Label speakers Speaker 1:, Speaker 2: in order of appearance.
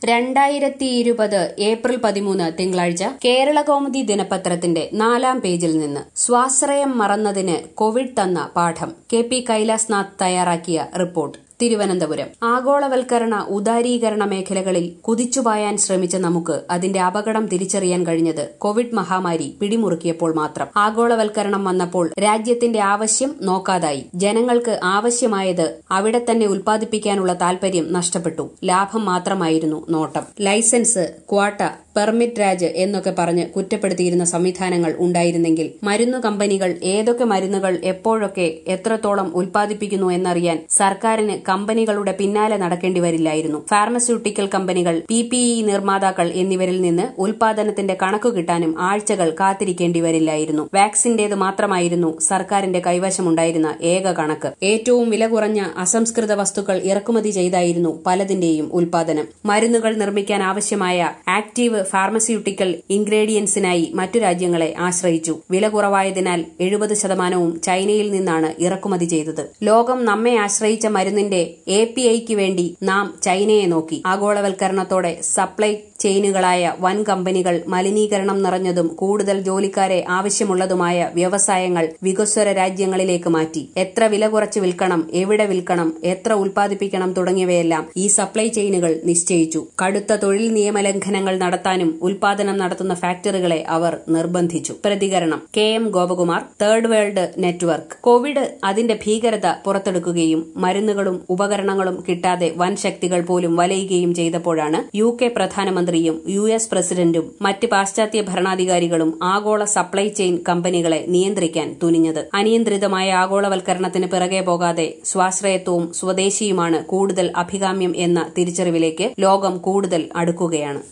Speaker 1: രണ്ടായിരത്തി ഇരുപത് ഏപ്രിൽ പതിമൂന്ന് തിങ്കളാഴ്ച കേരള കൗമുദി ദിനപത്രത്തിന്റെ നാലാം പേജിൽ നിന്ന് സ്വാശ്രയം മറന്നതിന് കോവിഡ് തന്ന പാഠം കെ പി കൈലാസ്നാഥ് തയ്യാറാക്കിയ റിപ്പോർട്ട് തിരുവനന്തപുരം ആഗോളവൽക്കരണ ഉദാരീകരണ മേഖലകളിൽ കുതിച്ചുപായാൻ ശ്രമിച്ച നമുക്ക് അതിന്റെ അപകടം തിരിച്ചറിയാൻ കഴിഞ്ഞത് കോവിഡ് മഹാമാരി പിടിമുറുക്കിയപ്പോൾ മാത്രം ആഗോളവൽക്കരണം വന്നപ്പോൾ രാജ്യത്തിന്റെ ആവശ്യം നോക്കാതായി ജനങ്ങൾക്ക് ആവശ്യമായത് അവിടെ തന്നെ ഉൽപ്പാദിപ്പിക്കാനുള്ള താൽപര്യം നഷ്ടപ്പെട്ടു ലാഭം മാത്രമായിരുന്നു നോട്ടം ലൈസൻസ് ക്വാട്ട പെർമിറ്റ് രാജ് എന്നൊക്കെ പറഞ്ഞ് കുറ്റപ്പെടുത്തിയിരുന്ന സംവിധാനങ്ങൾ ഉണ്ടായിരുന്നെങ്കിൽ മരുന്നു കമ്പനികൾ ഏതൊക്കെ മരുന്നുകൾ എപ്പോഴൊക്കെ എത്രത്തോളം ഉൽപ്പാദിപ്പിക്കുന്നു എന്നറിയാൻ സർക്കാരിന് കമ്പനികളുടെ പിന്നാലെ നടക്കേണ്ടി വരില്ലായിരുന്നു ഫാർമസ്യൂട്ടിക്കൽ കമ്പനികൾ പി പി ഇ നിർമ്മാതാക്കൾ എന്നിവരിൽ നിന്ന് ഉൽപാദനത്തിന്റെ കണക്കു കിട്ടാനും ആഴ്ചകൾ കാത്തിരിക്കേണ്ടി വരില്ലായിരുന്നു വാക്സിന്റേത് മാത്രമായിരുന്നു സർക്കാരിന്റെ കൈവശമുണ്ടായിരുന്ന ഏക കണക്ക് ഏറ്റവും വില കുറഞ്ഞ അസംസ്കൃത വസ്തുക്കൾ ഇറക്കുമതി ചെയ്തായിരുന്നു പലതിന്റെയും ഉൽപാദനം മരുന്നുകൾ നിർമ്മിക്കാൻ ആവശ്യമായ ആക്റ്റീവ് ഫാർമസ്യൂട്ടിക്കൽ ഇൻഗ്രീഡിയൻസിനായി മറ്റു രാജ്യങ്ങളെ ആശ്രയിച്ചു വില കുറവായതിനാൽ എഴുപത് ശതമാനവും ചൈനയിൽ നിന്നാണ് ഇറക്കുമതി ചെയ്തത് ലോകം നമ്മെ ആശ്രയിച്ച മരുന്നിന്റെ എ പി ഐക്ക് വേണ്ടി നാം ചൈനയെ നോക്കി ആഗോളവൽക്കരണത്തോടെ സപ്ലൈ ചെയിനുകളായ വൻ കമ്പനികൾ മലിനീകരണം നിറഞ്ഞതും കൂടുതൽ ജോലിക്കാരെ ആവശ്യമുള്ളതുമായ വ്യവസായങ്ങൾ വികസ്വര രാജ്യങ്ങളിലേക്ക് മാറ്റി എത്ര വില കുറച്ച് വിൽക്കണം എവിടെ വിൽക്കണം എത്ര ഉൽപ്പാദിപ്പിക്കണം തുടങ്ങിയവയെല്ലാം ഈ സപ്ലൈ ചെയിനുകൾ നിശ്ചയിച്ചു കടുത്ത തൊഴിൽ നിയമലംഘനങ്ങൾ നടത്താനും ഉൽപാദനം നടത്തുന്ന ഫാക്ടറികളെ അവർ നിർബന്ധിച്ചു പ്രതികരണം K M Gopakumar third world network COVID അതിന്റെ ഭീകരത പുറത്തെടുക്കുകയും മരുന്നുകളും ഉപകരണങ്ങളും കിട്ടാതെ വൻ ശക്തികൾ പോലും വലയുകയും ചെയ്തപ്പോഴാണ് യു കെ പ്രധാനമന്ത്രിയും യു എസ് പ്രസിഡന്റും മറ്റ് പാശ്ചാത്യ ഭരണാധികാരികളും ആഗോള സപ്ലൈ ചെയിൻ കമ്പനികളെ നിയന്ത്രിക്കാൻ തുനിഞ്ഞത് അനിയന്ത്രിതമായ ആഗോളവൽക്കരണത്തിന് പിറകെ പോകാതെ സ്വാശ്രയത്വവും സ്വദേശിയുമാണ് കൂടുതൽ അഭികാമ്യം എന്ന തിരിച്ചറിവിലേക്ക് ലോകം കൂടുതൽ അടുക്കുകയാണ്